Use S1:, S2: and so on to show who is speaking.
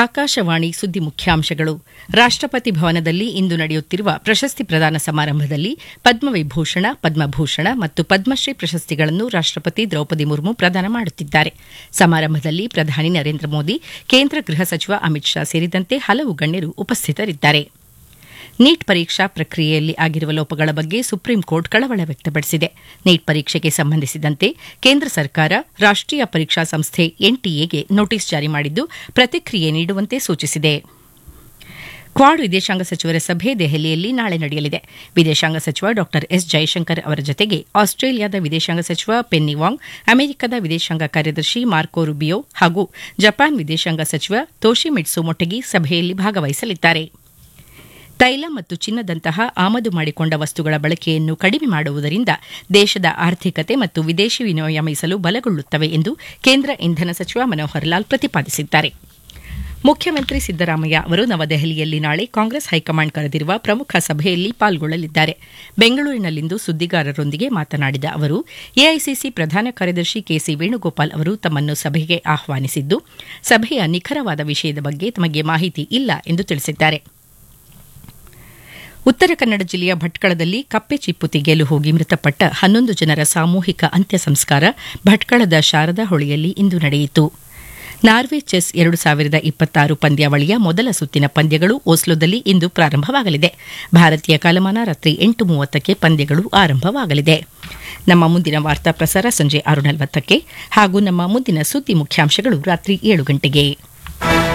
S1: ಆಕಾಶವಾಣಿ ಸುದ್ದಿ ಮುಖ್ಯಾಂಶಗಳು ರಾಷ್ಟಪತಿ ಭವನದಲ್ಲಿ ಇಂದು ನಡೆಯುತ್ತಿರುವ ಪ್ರಶಸ್ತಿ ಪ್ರದಾನ ಸಮಾರಂಭದಲ್ಲಿ ಪದ್ಮವಿಭೂಷಣ ಪದ್ಮಭೂಷಣ ಮತ್ತು ಪದ್ಮಶ್ರೀ ಪ್ರಶಸ್ತಿಗಳನ್ನು ರಾಷ್ಟಪತಿ ದ್ರೌಪದಿ ಮುರ್ಮು ಪ್ರದಾನ ಮಾಡುತ್ತಿದ್ದಾರೆ ಸಮಾರಂಭದಲ್ಲಿ ಪ್ರಧಾನಿ ನರೇಂದ್ರ ಮೋದಿ ಕೇಂದ್ರ ಗೃಹ ಸಚಿವ ಅಮಿತ್ ಶಾ ಸೇರಿದಂತೆ ಹಲವು ಗಣ್ಯರು ಉಪಸ್ಥಿತರಿದ್ದಾರೆ ನೀಟ್ ಪರೀಕ್ಷಾ ಪ್ರಕ್ರಿಯೆಯಲ್ಲಿ ಆಗಿರುವ ಲೋಪಗಳ ಬಗ್ಗೆ ಸುಪ್ರೀಂ ಕೋರ್ಟ್ ಕಳವಳ ವ್ಯಕ್ತಪಡಿಸಿದೆ ನೀಟ್ ಪರೀಕ್ಷೆಗೆ ಸಂಬಂಧಿಸಿದಂತೆ ಕೇಂದ್ರ ಸರ್ಕಾರ ರಾಷ್ಟೀಯ ಪರೀಕ್ಷಾ ಸಂಸ್ಥೆ ಎನ್ಟಿಎಗೆ ನೋಟಿಸ್ ಜಾರಿ ಮಾಡಿದ್ದು ಪ್ರತಿಕ್ರಿಯೆ ನೀಡುವಂತೆ ಸೂಚಿಸಿದೆ ಕ್ವಾಡ್ ವಿದೇಶಾಂಗ ಸಚಿವರ ಸಭೆ ದೆಹಲಿಯಲ್ಲಿ ನಾಳೆ ನಡೆಯಲಿದೆ ವಿದೇಶಾಂಗ ಸಚಿವ ಡಾ ಎಸ್ ಜೈಶಂಕರ್ ಅವರ ಜೊತೆಗೆ ಆಸ್ಟ್ರೇಲಿಯಾದ ವಿದೇಶಾಂಗ ಸಚಿವ ಪೆನ್ನಿ ವಾಂಗ್ ಅಮೆರಿಕದ ವಿದೇಶಾಂಗ ಕಾರ್ಯದರ್ಶಿ ಮಾರ್ಕೋ ರುಬಿಯೋ ಹಾಗೂ ಜಪಾನ್ ವಿದೇಶಾಂಗ ಸಚಿವ ತೋಶಿಮಿಟ್ಸು ಮೊಟೆಗಿ ಸಭೆಯಲ್ಲಿ ಭಾಗವಹಿಸಲಿದ್ದಾರೆ ತೈಲ ಮತ್ತು ಚಿನ್ನದಂತಹ ಆಮದು ಮಾಡಿಕೊಂಡ ವಸ್ತುಗಳ ಬಳಕೆಯನ್ನು ಕಡಿಮೆ ಮಾಡುವುದರಿಂದ ದೇಶದ ಆರ್ಥಿಕತೆ ಮತ್ತು ವಿದೇಶಿ ವಿನಿಮಯ ಮೀಸಲು ಬಲಗೊಳ್ಳುತ್ತವೆ ಎಂದು ಕೇಂದ್ರ ಇಂಧನ ಸಚಿವ ಮನೋಹರ್ ಲಾಲ್ ಪ್ರತಿಪಾದಿಸಿದ್ದಾರೆ ಮುಖ್ಯಮಂತ್ರಿ ಸಿದ್ದರಾಮಯ್ಯ ಅವರು ನವದೆಹಲಿಯಲ್ಲಿ ನಾಳೆ ಕಾಂಗ್ರೆಸ್ ಹೈಕಮಾಂಡ್ ಕರೆದಿರುವ ಪ್ರಮುಖ ಸಭೆಯಲ್ಲಿ ಪಾಲ್ಗೊಳ್ಳಲಿದ್ದಾರೆ ಬೆಂಗಳೂರಿನಲ್ಲಿಂದು ಸುದ್ದಿಗಾರರೊಂದಿಗೆ ಮಾತನಾಡಿದ ಅವರು ಎಐಸಿಸಿ ಪ್ರಧಾನ ಕಾರ್ಯದರ್ಶಿ ಕೆಸಿ ವೇಣುಗೋಪಾಲ್ ಅವರು ತಮ್ಮನ್ನು ಸಭೆಗೆ ಆಹ್ವಾನಿಸಿದ್ದು ಸಭೆಯ ನಿಖರವಾದ ವಿಷಯದ ಬಗ್ಗೆ ತಮಗೆ ಮಾಹಿತಿ ಇಲ್ಲ ಎಂದು ತಿಳಿಸಿದ್ದಾರೆ ಉತ್ತರ ಕನ್ನಡ ಜಿಲ್ಲೆಯ ಭಟ್ಕಳದಲ್ಲಿ ಕಪ್ಪೆ ಚಿಪ್ಪು ತೆಗೆಯಲು ಹೋಗಿ ಮೃತಪಟ್ಟ ಹನ್ನೊಂದು ಜನರ ಸಾಮೂಹಿಕ ಅಂತ್ಯ ಸಂಸ್ಕಾರ ಭಟ್ಕಳದ ಶಾರದಾ ಹೊಳೆಯಲ್ಲಿ ಇಂದು ನಡೆಯಿತು ನಾರ್ವೆ ಚೆಸ್ ಎರಡು ಸಾವಿರದ ಇಪ್ಪತ್ತಾರು ಪಂದ್ಯಾವಳಿಯ ಮೊದಲ ಸುತ್ತಿನ ಪಂದ್ಯಗಳು ಓಸ್ಲೋದಲ್ಲಿ ಇಂದು ಪ್ರಾರಂಭವಾಗಲಿದೆ ಭಾರತೀಯ ಕಾಲಮಾನ ರಾತ್ರಿ ಎಂಟು ಮೂವತ್ತಕ್ಕೆ ಪಂದ್ಯಗಳು ಆರಂಭವಾಗಲಿದೆ ನಮ್ಮ ಮುಂದಿನ ವಾರ್ತಾ ಪ್ರಸಾರ ಸಂಜೆ ಆರು ನಲವತ್ತಕ್ಕೆ ಹಾಗೂ ನಮ್ಮ ಮುಂದಿನ ಸುದ್ದಿ ಮುಖ್ಯಾಂಶಗಳು ರಾತ್ರಿ ಏಳು ಗಂಟೆಗೆ